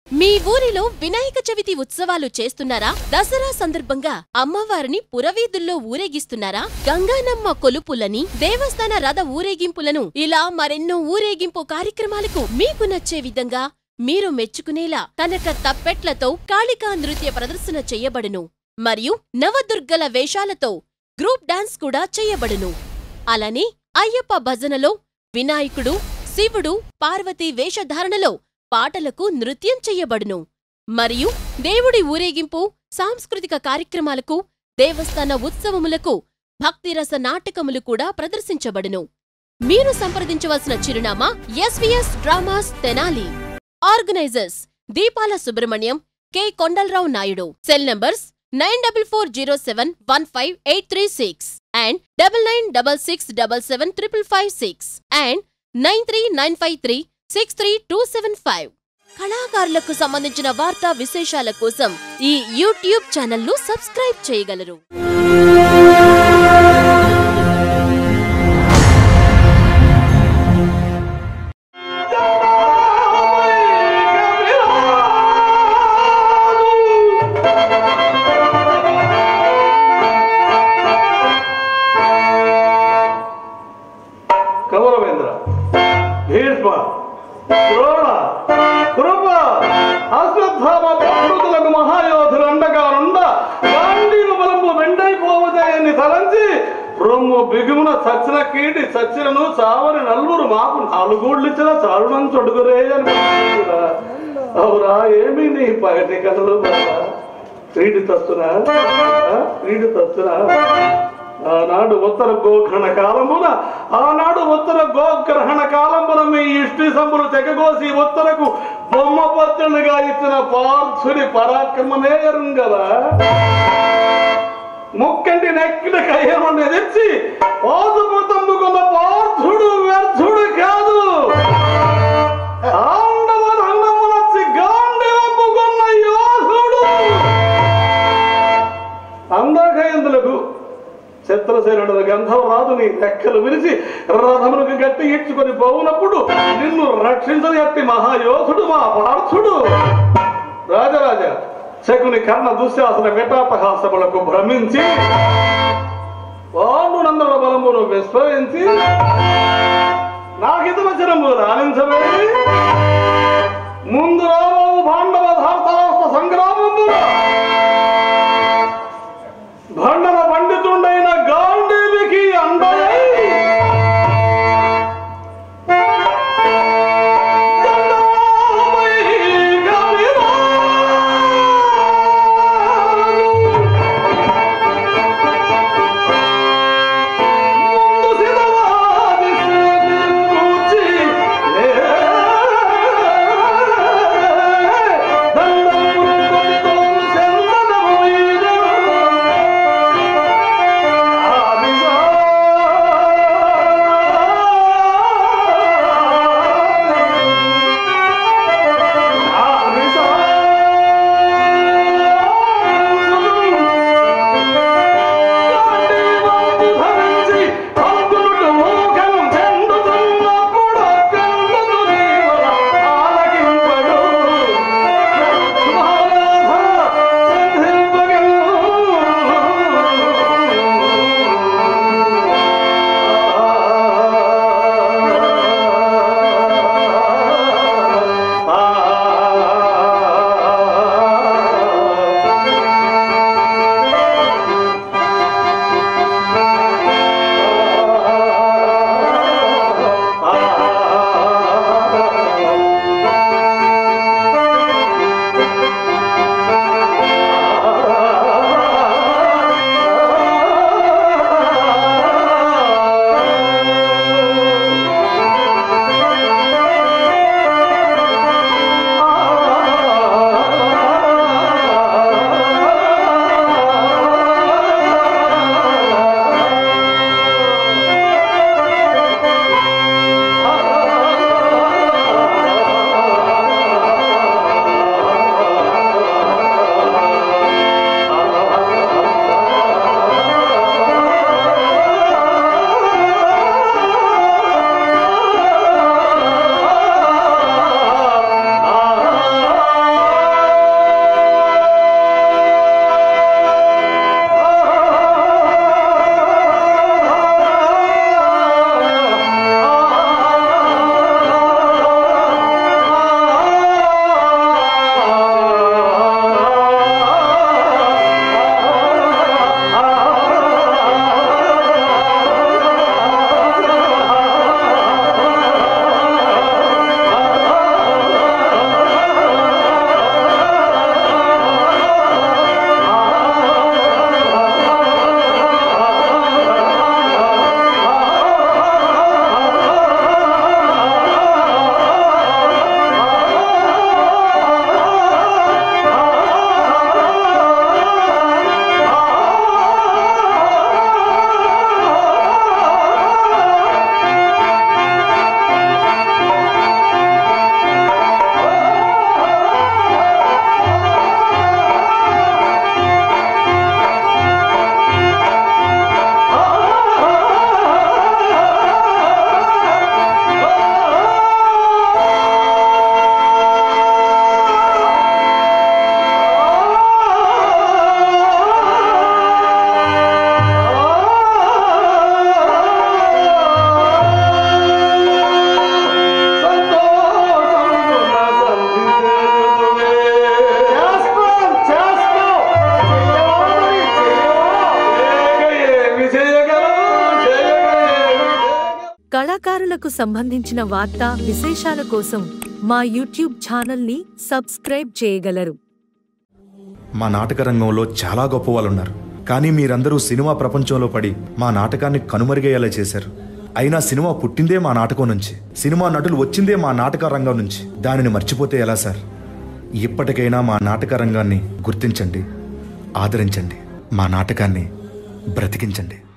మీ ఊరిలో వినాయక చవితి ఉత్సవాలు చేస్తున్నారా దసరా సందర్భంగా అమ్మవారిని పురవీధుల్లో ఊరేగిస్తున్నారా గంగానమ్మ కొలుపులని దేవస్థాన రథ ఊరేగింపులను ఇలా మరెన్నో ఊరేగింపు కార్యక్రమాలకు మీకు నచ్చే విధంగా మీరు మెచ్చుకునేలా కనక తప్పెట్లతో కాళికా నృత్య ప్రదర్శన చెయ్యబడును మరియు నవదుర్గల వేషాలతో గ్రూప్ డాన్స్ కూడా చెయ్యబడును అలానే అయ్యప్ప భజనలో వినాయకుడు శివుడు పార్వతీ వేషధారణలో పాటలకు నృత్యం చెయ్యబడును మరియు దేవుడి ఊరేగింపు సాంస్కృతిక కార్యక్రమాలకు దేవస్థాన ఉత్సవములకు భక్తిరస నాటకములు కూడా ప్రదర్శించబడును మీరు సంప్రదించవలసిన చిరునామా SVS dramas Tenali organisers Deepala Subrahmanyam K Kondalarao Naidu cell numbers nine double four zero seven one five eight three six and double nine double six double seven triple five six and nine three nine five three six three two seven five కళాకారులకు సంబంధించిన వార్తా విశేషాల కోసం ఈ YouTube ఛానల్ను subscribe చేయగలరు కౌరవేంద్ర భీష్మ ద్రోణ కృప అశ్వత్థామ ప్రకృతులకు మహాయోధులు అండగా నుండ గాంధీవ బలము వెండైపోవదయని తలంచి రొమ్ము బిగుమున చచ్చిన కీటి చచ్చినను చావని నలుగురు మాకు నాలుగూళ్ళు ఇచ్చిన చారుణం చొడుగురే అని పంపించురా. అవురా ఏమి నీ పగటి కథలు క్రీడి తస్తున్నా క్రీడి తస్తున్నా ఆనాడు ఉత్తర గోగ్రహణ కాలమున ఆనాడు ఉత్తర గోగ్రహణ కాలమున మీ ఇష్టి సంబులు తెగగోసి ఉత్తరకు బొమ్మ పత్రులుగా ఇచ్చిన పార్థుని పరాక్రమమే ఎరుంగదా ముక్కంటి నెక్కిన కయ్యమని తెచ్చి పాదుపు తమ్ముకున్న పార్థుడు వ్యర్థుడు కాదు ఆండవ రంగమునచ్చి గాండివప్పుకున్న యోధుడు అందాకయందులకు చిత్రసేనుడు గంధర్వరాజు నీ రెక్కలు విరిచి రథములకు గట్టి ఈడ్చుకొని పోవునప్పుడు నిన్ను రక్షించని అట్టి మహాయోధుడు మా పార్థుడు రాజరాజ శకుని కర్ణ దుశ్శాసన విటాపహాసములకు భ్రమించి పాండునందుల బలమును విస్మరించి నాకితవచనము రాణించవేది ముందు రాబోవు పాండవ ధార్తరాష్ట్ర సంగ్రామములో భండన పండితుండైన గాంధీవికి అండయై జండామై గవిరాలు. ముందు శిరవాది శ్రీనించి లే. దండము కొట్టుకోను చెంద కళాకారులకు సంబంధించిన వార్తా విశేషాల కోసం మా యూట్యూబ్ ఛానల్ని సబ్స్క్రైబ్ చేయగలరు మా నాటక రంగంలో చాలా గొప్ప వాళ్ళు ఉన్నారు కానీ మీరందరూ సినిమా ప్రపంచంలో పడి మా నాటకాన్ని కనుమరుగయ్యేలా చేశారు అయినా సినిమా పుట్టిందే మా నాటకం నుంచి సినిమా నటులు వచ్చిందే మా నాటక రంగం నుంచి దానిని మర్చిపోతే ఎలా సార్ ఇప్పటికైనా మా నాటక రంగాన్ని గుర్తించండి ఆదరించండి మా నాటకాన్ని బ్రతికించండి